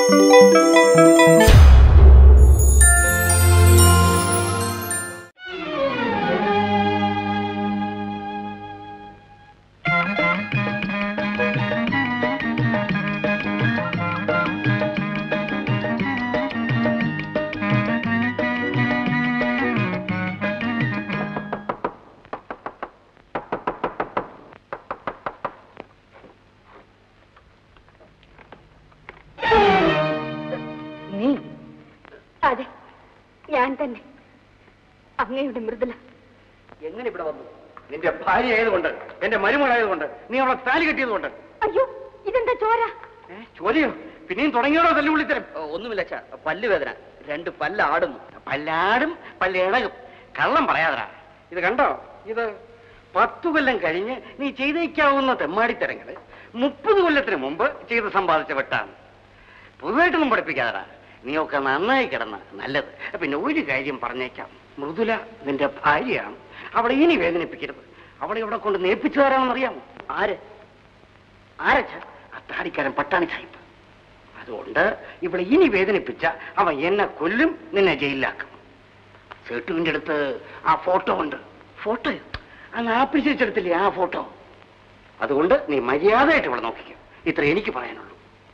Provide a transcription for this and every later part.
നീ അതെ ഞാൻ തന്നെ അങ്ങയുടെ മൃദുല എങ്ങനെ ഇവിടെ വന്നു നിന്റെ ഭാര്യ ആയതുകൊണ്ട് എന്റെ മരുമകളായതുകൊണ്ട് നീ അവളെ താലി കെട്ടിയതുകൊണ്ട് അയ്യോ ഇതെന്താ ചോര ഏ, ചോദ്യം പിന്നെയും തുടങ്ങിയോടോ തല്ലുവിളിത്തരം ഒന്നുമില്ല അച്ഛാ പല്ലുവേദന രണ്ട് പല്ല് ആടുന്നു പല്ലാടും പല്ലിളകും കള്ളം പറയാതടാ ഇത് കണ്ടോ ഇത് പത്തു കൊല്ലം കഴിഞ്ഞ് നീ ചെയ്തേക്കാവുന്ന തെമ്മാടിത്തരങ്ങള് മുപ്പത് കൊല്ലത്തിന് മുമ്പ് ചെയ്ത് സമ്പാദിച്ച വെട്ടാണ് പുതുതായിട്ടൊന്നും പഠിപ്പിക്കാതടാ നീയൊക്കെ നന്നായി കിടന്ന നല്ലത് പിന്നെ ഒരു കാര്യം പറഞ്ഞേക്കാം മൃദുല നിന്റെ ഭാര്യയാണ് അവളെ ഇനി വേദനിപ്പിക്കരുത് അവളെ ഇവിടെ കൊണ്ട് നേപ്പിച്ചു തരാമെന്ന് അറിയാമോ ആര് ആരച്ച ആ താടിക്കാരൻ പട്ടാണി സാഹിബ് അതുകൊണ്ട് ഇവിടെ ഇനി വേദനിപ്പിച്ച അവൻ എന്നെ കൊല്ലും നിന്നെ ജയിലിലാക്കും സേട്ടുവിന്റെ അടുത്ത് ആ ഫോട്ടോ ഉണ്ട് ഫോട്ടോയോ അന്ന് ആപ്പിൾ ചേച്ചെടുത്തില്ലേ ആ ഫോട്ടോ അതുകൊണ്ട് നീ മര്യാദയായിട്ട് ഇവിടെ നോക്കിക്കും ഇത്ര എനിക്ക് പറയാനുള്ളൂ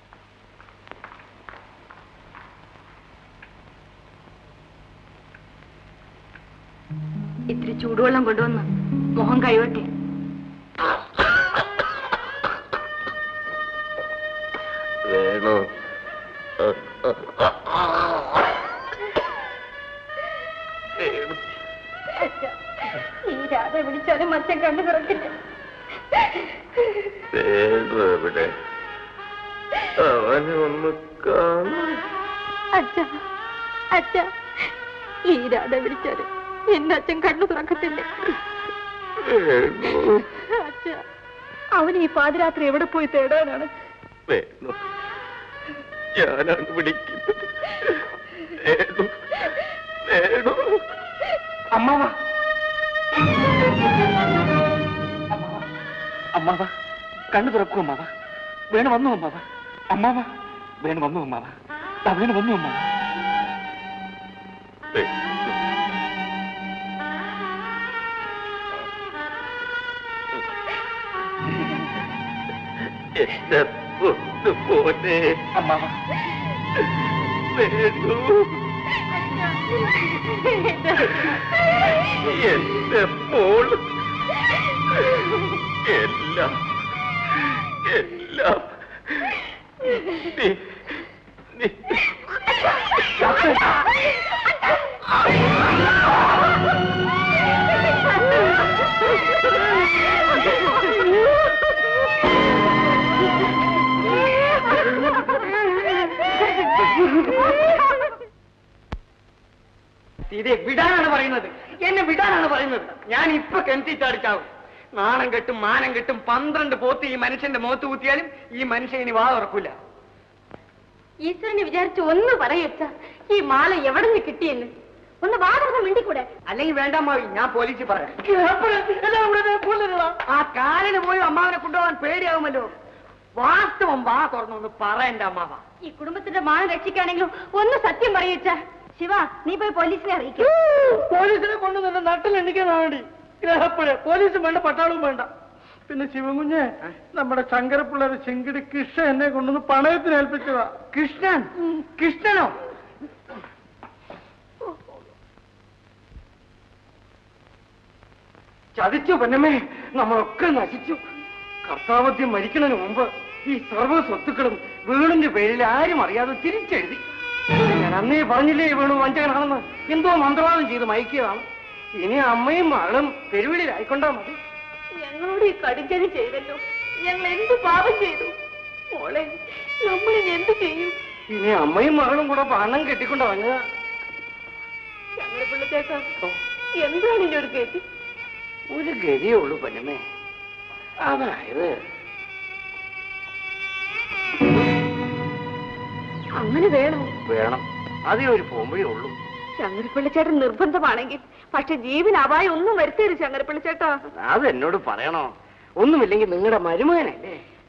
ഇത്തിരി ചൂടുവെള്ളം കൊണ്ടുവന്ന് മുഖം കൈവട്ടെ വേണോ ഈ രാധ വിളിച്ചാലും മച്ചൻ കണ്ണു തുറക്കില്ല വേണോ എവിടെ അവനെ ഒന്ന് കാണാൻ അച്ഛ അച്ഛ ഈ രാധ വിളിച്ചാലും എന്റെ അച്ഛൻ കണ്ണു തുറക്കത്തില്ല വേണോ അച്ഛ അവൻ ഈ പാതിരാത്രി എവിടെ പോയി തേടാനാണ് വേണോ ഞാനാണ് വിളിക്കുന്നത് വേണോ വേണോ അമ്മാവ അമ്മാവ കണ്ണു തുറക്കൂ അമ്മാവ വേണു വന്നു അമ്മാവ അമ്മാവ വേണു വന്നു അമ്മാവ ദാ വേണു വന്നു അമ്മാവ വേണോ എന്റെ പൊന്നു പോനെ അമ്മാവ വേണു എന്റെ മോള് എല്ലാം എല്ലാം നീ നീ സീതയെ വിടാനാണ് പറയുന്നത് എന്നെ വിടാനാണ് പറയുന്നത് ഞാൻ ഇപ്പൊ കിണറ്റി ചാടിച്ചാവും നാണം കെട്ടും മാനം കെട്ടും പന്ത്രണ്ട് പോത്ത് ഈ മനുഷ്യന്റെ മുഖത്ത് കുത്തിയാലും ഈ മനുഷ്യൻ ഇനി വാ തുറക്കൂല ഈശ്വരനെ വിചാരിച്ച് ഒന്ന് പറയച്ച ഈ മാല എവിടെ നിന്ന് കിട്ടിയെന്ന് ഒന്ന് വാദം മിണ്ടിക്കൂടെ അല്ലെങ്കിൽ വേണ്ട അമ്മാവി ഞാൻ പോലീസിൽ പറയാം ആ കാലിന് പോയി അമ്മാവനെ കൊണ്ടുപോകാൻ പേടിയാവുമല്ലോ വാസ്തവം വാ തുറന്നൊന്ന് പറ എന്റെ അമ്മാവ ഈ കുടുംബത്തിന്റെ മാനം രക്ഷിക്കാണെങ്കിലും ഒന്ന് സത്യം പറയച്ച ശിവ നീ പോയി പോലീസിനെ അറിയിക്കും പോലീസിനെ കൊണ്ട് തന്നെ നട്ടിലെണ്ണിക്കാൻ വേണ്ടി ഗ്രഹപ്പുഴ പോലീസും വേണ്ട പട്ടാളവും വേണ്ട പിന്നെ ശിവകുഞ്ഞെ നമ്മുടെ ശങ്കരപ്പിള്ളേരെ ചെങ്കിടി കൃഷ്ണ എന്നെ കൊണ്ടുവന്ന് പണയത്തിന് ഏൽപ്പിച്ചതാ കൃഷ്ണൻ കൃഷ്ണനോ ചതിച്ചു പൊന്നമ്മേ നമ്മളൊക്കെ നശിച്ചു കർത്താവദ്യം മരിക്കുന്നതിന് മുമ്പ് ഈ സർവ്വ സ്വത്തുക്കളും വീടിന്റെ പേരിൽ ആരും അറിയാതെ തിരിച്ചെഴുതി ഞാൻ അന്നേ പറഞ്ഞില്ലേ ഈ വീണു വഞ്ചകനാണെന്ന് എന്തോ മന്ത്രവാദം ചെയ്ത് മയക്കിയതാണ് ഇനി അമ്മയും മകളും പെരുവിളിയിലായിക്കൊണ്ടാ മതി ഞങ്ങളോട് ഈ കടുങ്കന് ചെയ്തല്ലോ ഞങ്ങൾ എന്ത് പാപം ചെയ്തു മോളെ നമ്മളിനി എന്ത് ചെയ്യും ഇനി അമ്മയും മകളും കൂടെ പണം കെട്ടിക്കൊണ്ടിറങ്ങുക ഞങ്ങളുടെ പിള്ളച്ചേട്ടാ എന്താണ് ഇനി ഒരു ഗതി ഒരു ഗതിയേ ഉള്ളൂ പൊന്നമ്മേ അതായത് അങ്ങനെ വേണോ വേണം അതേ ഒരു പോംവഴി ഉള്ളൂ ചങ്ങരപ്പിള്ളച്ചേട്ടൻ നിർബന്ധമാണെങ്കിൽ പക്ഷെ ജീവൻ അപായം ഒന്നും വരുത്തരുത് ചങ്ങരപ്പിള്ളച്ചേട്ടാ അത് എന്നോട് പറയണോ ഒന്നുമില്ലെങ്കിൽ നിങ്ങളുടെ മരുമകനല്ലേ